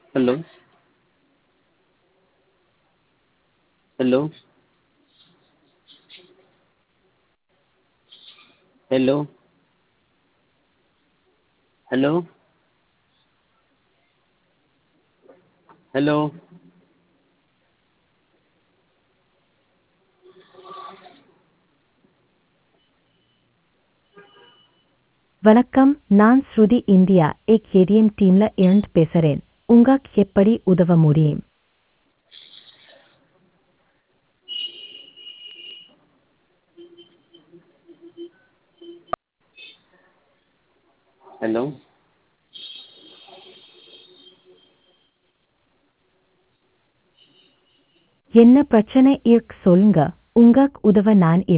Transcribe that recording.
hello hello hello hello hello வணக்கம் நான் ஸ்ருதி India ஏக் ATM டீம்ல இருந்து பேசுறேன் உங்களுக்கு எப்படி உதவ முடியும் hello என்ன பிரச்சனை இருக்கு சொல்லுங்க உங்களுக்கு உதவ நான்